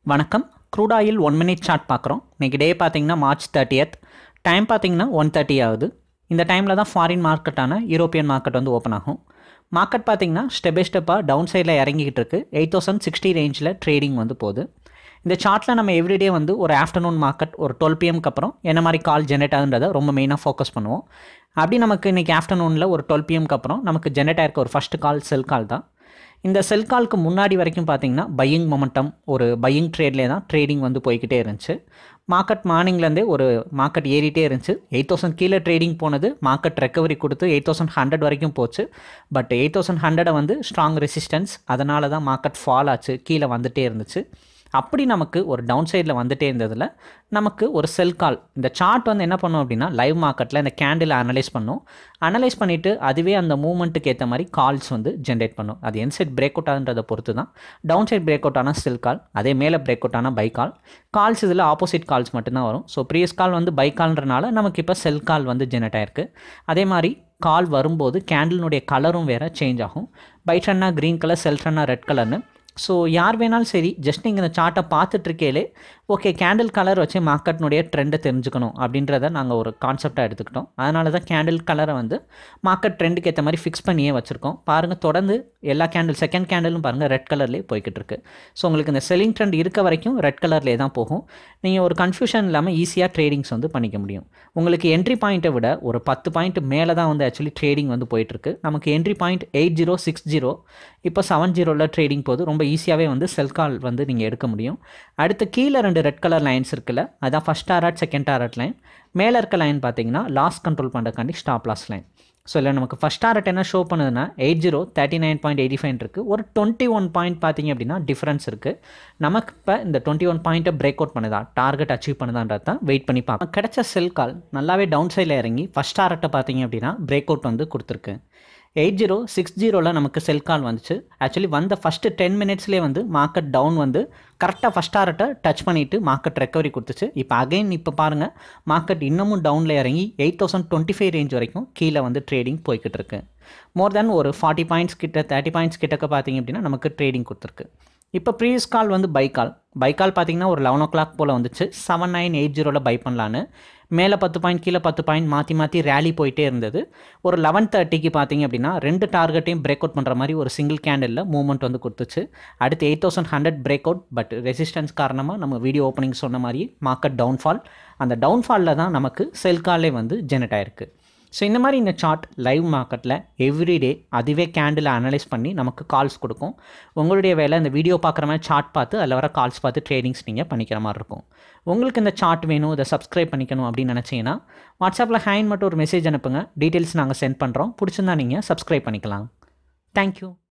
வணக்கம் crude oil one minute chart பார்க்குறோம் இன்றைக்கி டே பார்த்தீங்கன்னா மார்ச் தேர்ட்டியத் டைம் பார்த்தீங்கன்னா ஒன் தேர்ட்டி ஆகுது இந்த டைமில் தான் ஃபாரின் மார்க்கெட்டான யூரோப்பியன் மார்க்கெட் வந்து ஓப்பன் ஆகும் மார்க்கெட் பார்த்தீங்கன்னா ஸ்டெப் பை ஸ்டெப்பாக டவுன் சைடில் இறங்கிக்கிட்டு இருக்கு எயிட் தௌசண்ட் சிக்ஸ்டி ரேஞ்சில் ட்ரேடிங் வந்து போகுது இந்த சார்ட்டில் நம்ம எவ்ரிடே வந்து ஒரு ஆஃப்டர்நூன் மார்க்கெட் ஒரு டுவெல் பிஎம்க்கு அப்புறம் என்ன மாதிரி கால் ஜென்ரேட் ஆகுன்றதை ரொம்ப மெயினாக ஃபோக்கஸ் பண்ணுவோம் அப்படி நமக்கு இன்றைக்கி ஆஃப்டர்நூனில் ஒரு டுவெல் பிஎம்க்கு அப்புறம் நமக்கு ஜென்ரேட் ஆயிருக்க ஒரு ஃபஸ்ட்டு கால் செல் கால் தான் இந்த செல் கால்க்கு முன்னாடி வரைக்கும் பார்த்தீங்கன்னா பையிங் மொமெண்டம் ஒரு பையிங் ட்ரேட்லேயே தான் ட்ரேடிங் வந்து போய்கிட்டே இருந்துச்சு மார்க்கெட் மார்னிங்லேருந்தே ஒரு மார்க்கெட் ஏறிட்டே இருந்துச்சு எயிட் தௌசண்ட் கீழே ட்ரேடிங் போனது மார்க்கெட் ரெக்கவரி கொடுத்து எயிட் தௌசண்ட் ஹண்ட்ரட் வரைக்கும் போச்சு பட் எயிட் தௌசண்ட் ஹண்ட்ரடை வந்து ஸ்ட்ராங் ரெசிஸ்டன்ஸ் அதனால தான் மார்க்கெட் ஃபால் ஆச்சு கீழே வந்துட்டே இருந்துச்சு அப்படி நமக்கு ஒரு டவுன் சைடில் வந்துட்டே இருந்ததில் நமக்கு ஒரு செல் கால் இந்த சார்ட் வந்து என்ன பண்ணும் அப்படின்னா லைவ் மார்க்கெட்டில் இந்த கேண்டில் அனலைஸ் பண்ணும் அனலைஸ் பண்ணிவிட்டு அதுவே அந்த மூமெண்ட்டுக்கு ஏற்ற மாதிரி கால்ஸ் வந்து ஜென்ரேட் பண்ணும் அது என் சைட் பிரேக் அவுட் ஆகுன்றதை பொறுத்து தான் டவுன் சைட் பிரேக் அவுட் ஆனால் செல் கால் அதே மேலே பிரேக் அவுட் ஆனால் பை கால் கால்ஸ் இதில் ஆப்போசிட் கால்ஸ் மட்டும்தான் வரும் ஸோ ப்ரீவியஸ் கால் வந்து பை கால்ன்றனால நமக்கு இப்போ செல் கால் வந்து ஜென்ரேட் ஆயிருக்கு அதே மாதிரி கால் வரும்போது கேண்டிலுடைய கலரும் வேறு சேஞ்ச் ஆகும் பை ட்ரன்னா க்ரீன் கலர் செல் ட்ரன்னா ரெட் கலர்னு ஸோ யார் வேணாலும் சரி ஜஸ்ட் நீங்கள் இந்த சார்ட்டை பார்த்துட்ருக்கேலே ஓகே கேண்டில் கலர் வச்சு மார்க்கெட்னுடைய ட்ரெண்டை தெரிஞ்சுக்கணும் அப்படின்றத நாங்கள் ஒரு கான்செப்டாக எடுத்துக்கிட்டோம் அதனால தான் கேண்டில் கலரை வந்து மார்க்கெட் ட்ரெண்டுக்கு ஏற்ற மாதிரி ஃபிக்ஸ் பண்ணியே வச்சுருக்கோம் பாருங்கள் தொடர்ந்து எல்லா கேண்டில் செகண்ட் கேண்டிலும் பாருங்கள் ரெட் கலர்லேயே போய்கிட்டு இருக்கு ஸோ உங்களுக்கு இந்த செல்லிங் ட்ரெண்ட் இருக்க வரைக்கும் ரெட் கலர்லேயே தான் போகும் நீங்கள் ஒரு கன்ஃபியூஷன் இல்லாமல் ஈஸியாக ட்ரேடிங்ஸ் வந்து பண்ணிக்க முடியும் உங்களுக்கு என்ட்ரி பாயிண்ட்டை விட ஒரு பத்து பாயிண்ட் மேலே தான் வந்து ஆக்சுவலி ட்ரேடிங் வந்து போயிட்டுருக்கு நமக்கு entry point eight zero six zero இப்போ செவன் ஜீரோவில் ட்ரேடிங் போது ரொம்ப ஈஸியாகவே வந்து செல் கால் வந்து நீங்கள் எடுக்க முடியும் அடுத்து கீழே ரெண்டு ரெட் கலர் லைன்ஸ் இருக்குல்ல அதான் first target second target line மேலே இருக்க லைன் பார்த்தீங்கன்னா லாஸ் கண்ட்ரோல் பண்ணுறக்காண்டி ஸ்டாப் லாஸ் லைன் ஸோ இல்லை நமக்கு ஃபஸ்ட் டாரட் என்ன ஷோ பண்ணுதுன்னா eight zero thirty nine point eighty five இருக்குது ஒரு டுவெண்ட்டி ஒன் பாயிண்ட் பார்த்தீங்க அப்படின்னா டிஃப்ரென்ஸ் இருக்குது நமக்கு இப்போ இந்த டுவெண்ட்டி ஒன் பாயிண்ட்டை பிரேக் அவுட் பண்ணுதா டார்கெட் அச்சீவ் பண்ணுதான்றது தான் வெயிட் பண்ணி பார்ப்போம் கிடைச்ச செல் கால் நல்லாவே டவுன் சைடில் இறங்கி ஃபஸ்ட் டாரட்டை பார்த்தீங்க அப்படின்னா பிரேக் அவுட் வந்து கொடுத்துருக்கு எயிட் ஜீரோ சிக்ஸ் ஜீரோவில் நமக்கு செல் கால் வந்துச்சு ஆக்சுவலி வந்த ஃபஸ்ட்டு டென் மினிட்ஸ்லேயே வந்து மார்க்கெட் டவுன் வந்து கரெக்டாக ஃபஸ்ட் டாரட்டை டச் பண்ணிவிட்டு மார்க்கெட் ரெக்கவரி கொடுத்துச்சு இப்போ அகைன் இப்போ பாருங்கள் மார்க்கெட் இன்னமும் டவுனில் இறங்கி eight thousand twenty five range வரைக்கும் கீழே வந்து ட்ரேடிங் போய்கிட்டு இருக்கு மோர் தென் ஒரு ஃபார்ட்டி பாயிண்ட்ஸ் கிட்ட தேர்ட்டி பாயிண்ட்ஸ் கிட்டக்க பார்த்தீங்க அப்படின்னா நமக்கு ட்ரேடிங் கொடுத்துருக்கு இப்போ ப்ரீவியஸ் கால் வந்து பை கால் பை கால் பார்த்தீங்கன்னா ஒரு லெவன் ஓ கிளாக் போல் வந்துச்சு செவன் நைன் எயிட் ஜீரோவில் பை பண்ணலான்னு மேலே பத்து பாயிண்ட் கீழே பத்து பாயிண்ட் மாற்றி மாற்றி ரேலி போயிட்டே இருந்தது ஒரு லெவன் தேர்ட்டிக்கு பார்த்தீங்க அப்படின்னா ரெண்டு டார்கெட்டையும் பிரேக் அவுட் பண்ணுற மாதிரி ஒரு சிங்கிள் கேண்டலில் மூவ்மெண்ட் வந்து கொடுத்துச்சு அடுத்து eight thousand hundred break out but resistance காரணமாக நம்ம வீடியோ ஓப்பனிங் சொன்ன மாதிரி மார்க்கெட் டவுன்ஃபால் அந்த டவுன்ஃபாலில் தான் நமக்கு செல் காலே வந்து ஜெனரேட் ஆயிருக்கு ஸோ இந்த மாதிரி இந்த சார்ட் லைவ் மார்க்கெட்டில் எவ்ரிடே அதுவே கேண்டில் அனலைஸ் பண்ணி நமக்கு கால்ஸ் கொடுக்கும் உங்களுடைய வேலை இந்த வீடியோ பார்க்குற மாதிரி சார்ட் பார்த்து அதில் வர கால்ஸ் பார்த்து ட்ரேடிங்ஸ் நீங்கள் பண்ணிக்கிற மாதிரி இருக்கும் உங்களுக்கு இந்த சார்ட் வேணும் இதை சப்ஸ்கிரைப் பண்ணிக்கணும் அப்படின்னு நினச்சிங்கன்னா வாட்ஸ்அப்பில் ஹேண்ட் மட்டும் ஒரு மெசேஜ் அனுப்புங்க டீட்டெயில்ஸ் நாங்கள் சென்ட் பண்ணுறோம் பிடிச்சிருந்தா நீங்கள் சப்ஸ்கிரைப் பண்ணிக்கலாம் தேங்க்யூ